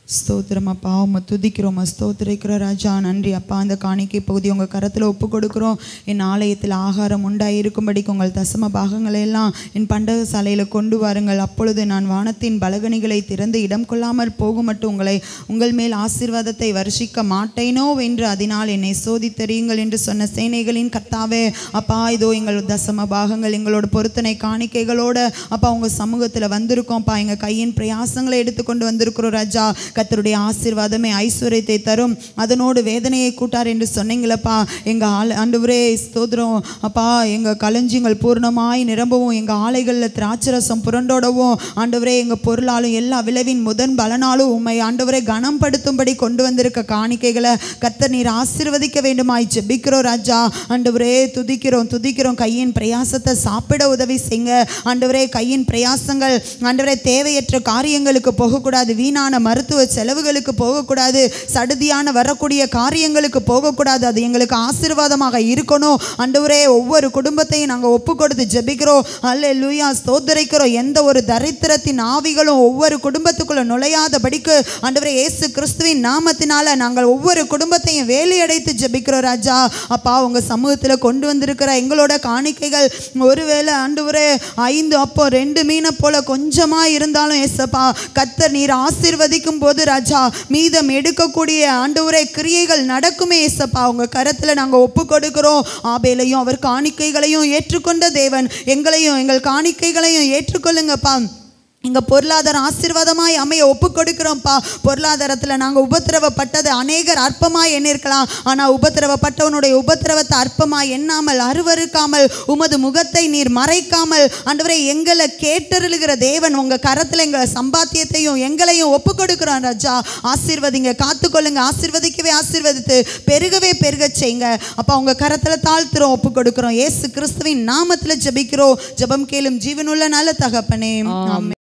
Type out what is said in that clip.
ஸ்தோத்திரம் அப்பா உம்மை துதிக்கிறோம் ஸ்தோத்திரிக்கிற ராஜா நன்றி அப்பா அந்த காணிக்கை பகுதி உங்கள் கரத்தில் ஒப்பு கொடுக்குறோம் என் ஆலயத்தில் ஆகாரம் உண்டாய் இருக்கும்படிக்கு உங்கள் தசம பாகங்களை எல்லாம் என் பண்டக சாலையில் கொண்டு வாருங்கள் அப்பொழுது நான் வானத்தின் பலகணிகளை திறந்து இடம் கொள்ளாமல் போகும் மட்டும் உங்களை உங்கள் மேல் ஆசீர்வாதத்தை வருஷிக்க மாட்டேனோ என்று அதனால் என்னை சோதித்தறியுங்கள் என்று சொன்ன சேனைகளின் கர்த்தாவே அப்பா இதோ எங்கள் தசம பாகங்கள் எங்களோட பொருத்தனை காணிக்கைகளோட அப்பா உங்கள் சமூகத்தில் வந்திருக்கோம்ப்பா எங்கள் கையின் பிரயாசங்களை எடுத்துக்கொண்டு வந்திருக்கிறோம் ராஜா கர்த்தருடைய ஆசீர்வாதமே ஐஸ்வர்யத்தை தரும் அதனோடு வேதனையை கூட்டார் என்று சொன்னீங்களப்பா எங்கள் ஆள் ஆண்டவரே ஸ்தோத்திரம் அப்பா எங்கள் களஞ்சியங்கள் பூர்ணமாய் நிரம்பவும் எங்கள் ஆலைகளில் திராட்சரசம் புரண்டோடவும் ஆண்டவரே எங்கள் பொருளாலும் எல்லா விளைவின் முதன் பலனாலும் உண்மை ஆண்டவரே கனப்படுத்தும்படி கொண்டு வந்திருக்க காணிக்கைகளை கர்த்தர் நீர் ஆசீர்வதிக்க வேண்டுமாய் ஜெபிக்கிறோம் ராஜா ஆண்டவரே துதிக்கிறோம் துதிக்கிறோம் கையின் பிரயாசத்தை சாப்பிட உதவி செய்யுங்க ஆண்டவரே கையின் பிரயாசங்கள் ஆண்டவரே தேவையற்ற காரியங்களுக்கு போகக்கூடாது வீணான மருத்துவ செலவுகளுக்கு போகக்கூடாது சடுதியான வரக்கூடிய காரியங்களுக்கு போகக்கூடாது அது எங்களுக்கு ஆசீர்வாதமாக இருக்கணும் ஆண்டவரே ஒவ்வொரு குடும்பத்தையும் நாங்கள் ஒப்பு கொடுத்து ஜெபிக்கிறோம் அல்ல லூயா ஸ்தோத்தரிக்கிறோம் எந்த ஒரு தரித்திரத்தின் ஆவிகளும் ஒவ்வொரு குடும்பத்துக்குள்ள நுழையாதபடிக்கு ஆண்டவரே இயேசு கிறிஸ்துவின் நாமத்தினால நாங்கள் ஒவ்வொரு குடும்பத்தையும் வேலையடைத்து ஜெபிக்கிறோம் ராஜா அப்பா உங்க சமூகத்தில் கொண்டு வந்திருக்கிற எங்களோட காணிக்கைகள் ஒருவேளை ஆண்டவரே ஐந்து அப்போ ரெண்டு மீனை போல கொஞ்சமா இருந்தாலும் ஏசப்பா கத்தர் நீர் ஆசீர்வதிக்கும் போது ராஜா மீதம் எடுக்கக்கூடிய ஆண்டவரே கிரியைகள் நடக்குமே ஏசப்பா உங்க கரத்துல நாங்க ஒப்பு கொடுக்கிறோம் ஆபேலையும் அவர் காணிக்கைகளையும் ஏற்றுக்கொண்ட தேவன் எங்களையும் எங்கள் காணிக்கைகளையும் ஏற்றுக்கொள்ளுங்கப்பா எங்க பொருளாதாரம் ஆசீர்வாதமாய் அமைய ஒப்பு கொடுக்கிறோம்ப்பா பொருளாதாரத்தில் நாங்கள் உபத்திரவப்பட்டது அநேகர் அற்பமாய் எண்ணிருக்கலாம் ஆனால் உபத்திரவப்பட்டவனுடைய உபத்திரவத்தை அற்பமாய் எண்ணாமல் அருவருக்காமல் உமது முகத்தை நீர் மறைக்காமல் ஆண்டவரை எங்களை கேட்டருளுகிற தேவன் உங்க கரத்தில் எங்களை சம்பாத்தியத்தையும் எங்களையும் ஒப்பு கொடுக்கிறோம் ராஜா ஆசீர்வதிங்க காத்துக்கொள்ளுங்க ஆசீர்வதிக்கவே ஆசீர்வதித்து பெருகவே பெருகச் செய்யுங்க அப்பா உங்க கரத்தில் தாழ்த்துறோம் ஒப்பு கொடுக்கிறோம் ஏசு கிறிஸ்துவின் நாமத்தில் ஜெபிக்கிறோம் ஜெபம் கேளும் ஜீவனுள்ள நல்ல தகப்பனே ஆமென்